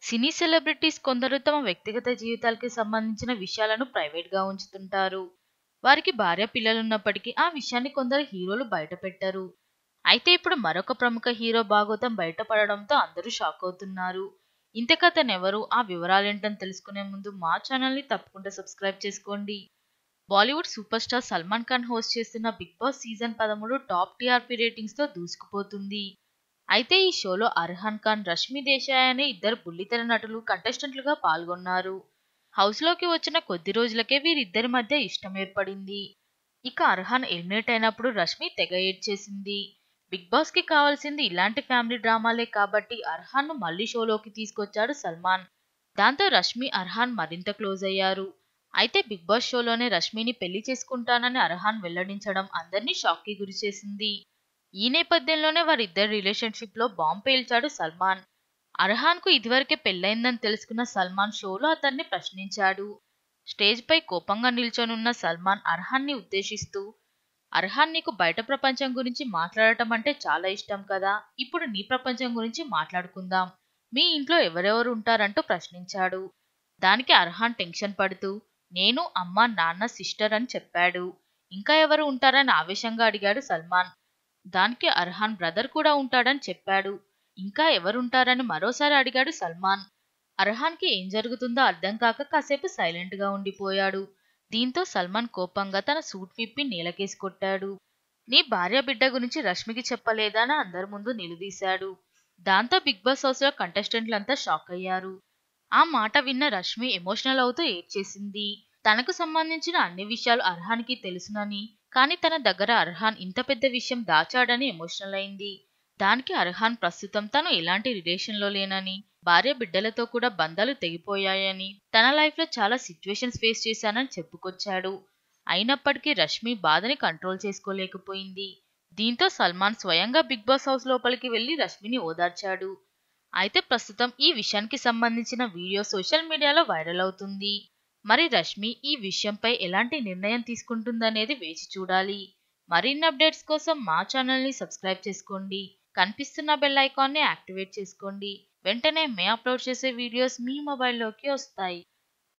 సినీ celebrities కొందరు తమ వ్యక్తిగత జీవితాలకి సంబంధించిన విషయాలను ప్రైవేట్గా ఉంచుతుంటారు వారికి భార్య పిల్లలున్నప్పటికీ ఆ విషయాన్ని కొందరు హీరోలు బయటపెట్టరు అయితే ఇప్పుడు మరొక ప్రముఖ హీరో భాగోతం బయటపడడంతో అందరూ షాక్ అవుతున్నారు ఇంతకతనెవరు ఆ వివరాలేంటని తెలుసుకునే ముందు మా ఛానల్ని తప్పకుండా సబ్స్క్రైబ్ చేసుకోండి Bollywood super star Salman Khan host చేస్తున్న బిగ్ బాస్ సీజన్ పదమూడు టాప్ టీఆర్పీ రేటింగ్స్తో దూసుకుపోతుంది అయితే ఈ షోలో అర్హాన్ ఖాన్ రష్మి దేశాయ్ అనే ఇద్దరు బుల్లితెర నటులు కంటెస్టెంట్లుగా పాల్గొన్నారు హౌస్లోకి వచ్చిన కొద్ది రోజులకే వీరిద్దరి మధ్య ఇష్టం ఏర్పడింది ఇక అర్హాన్ ఎలిమినేట్ అయినప్పుడు రష్మి తెగ ఏడ్చేసింది బిగ్ బాస్ కి కావాల్సింది ఇలాంటి ఫ్యామిలీ డ్రామాలే కాబట్టి అర్హాన్ ను మళ్ళీ షోలోకి తీసుకొచ్చాడు సల్మాన్ దాంతో రష్మి అర్హాన్ మరింత క్లోజ్ అయ్యారు అయితే బిగ్ బాస్ షోలోనే రష్మిని పెళ్లి చేసుకుంటానని అర్హాన్ వెల్లడించడం అందరినీ షాక్ కి గురిచేసింది ఈ నేపథ్యంలోనే వారిద్దరి రిలేషన్షిప్ లో బాంబ్ పేల్చాడు సల్మాన్ అర్హాన్ కు ఇదివరకే పెళ్లైందని తెలుసుకున్న సల్మాన్ షోలో అతన్ని ప్రశ్నించాడు స్టేజ్ పై కోపంగా నిల్చొనున్న సల్మాన్ అర్హాన్ ని ఉద్దేశిస్తూ అర్హాన్ నీకు బయట ప్రపంచం గురించి మాట్లాడటం అంటే చాలా ఇష్టం కదా ఇప్పుడు నీ ప్రపంచం గురించి మాట్లాడుకుందాం మీ ఇంట్లో ఎవరెవరు ఉంటారంటూ ప్రశ్నించాడు దానికి అర్హాన్ టెన్షన్ పడుతూ నేను అమ్మ నాన్న సిస్టర్ అని చెప్పాడు ఇంకా ఎవరు ఉంటారని ఆవేశంగా అడిగాడు సల్మాన్ దానికి అర్హాన్ బ్రదర్ కూడా ఉంటాడని చెప్పాడు ఇంకా ఎవరుంటారని మరోసారి అడిగాడు సల్మాన్ అర్హాన్కి ఏం జరుగుతుందో అర్థం కాక కాసేపు సైలెంట్ గా ఉండిపోయాడు దీంతో సల్మాన్ కోపంగా తన సూట్ విప్పి నేలకేసి కొట్టాడు నీ భార్య బిడ్డ గురించి రష్మికి చెప్పలేదా అని అందరి ముందు నిలదీశాడు దాంతో బిగ్ బాస్ హౌస్ లో కంటెస్టెంట్లంతా షాక్ అయ్యారు ఆ మాట విన్న రష్మి ఎమోషనల్ అవుతూ ఏడ్చేసింది తనకు సంబంధించిన అన్ని విషయాలు అర్హాన్కి తెలుసునని కానీ తన దగ్గర అర్హాన్ ఇంత పెద్ద విషయం దాచాడని ఎమోషనల్ అయింది దానికి అర్హాన్ ప్రస్తుతం తను ఎలాంటి రిలేషన్లో లేనని భార్య బిడ్డలతో కూడా బంధాలు తెగిపోయాయని తన లైఫ్లో చాలా సిచ్యువేషన్స్ ఫేస్ చేశానని చెప్పుకొచ్చాడు అయినప్పటికీ రష్మి బాధని కంట్రోల్ చేసుకోలేకపోయింది దీంతో సల్మాన్ స్వయంగా బిగ్ బాస్ హౌస్ లోపలికి వెళ్లి రష్మిని ఓదార్చాడు అయితే ప్రస్తుతం ఈ విషయానికి సంబంధించిన వీడియో సోషల్ మీడియాలో వైరల్ అవుతుంది మరి రష్మి ఈ విషయంపై ఎలాంటి నిర్ణయం తీసుకుంటుందనేది వేచి చూడాలి మరిన్ని అప్డేట్స్ కోసం మా ఛానల్ని సబ్స్క్రైబ్ చేసుకోండి కనిపిస్తున్న బెల్ ఐకాన్ని యాక్టివేట్ చేసుకోండి వెంటనే మే అప్లోడ్ చేసే వీడియోస్ మీ మొబైల్లోకి వస్తాయి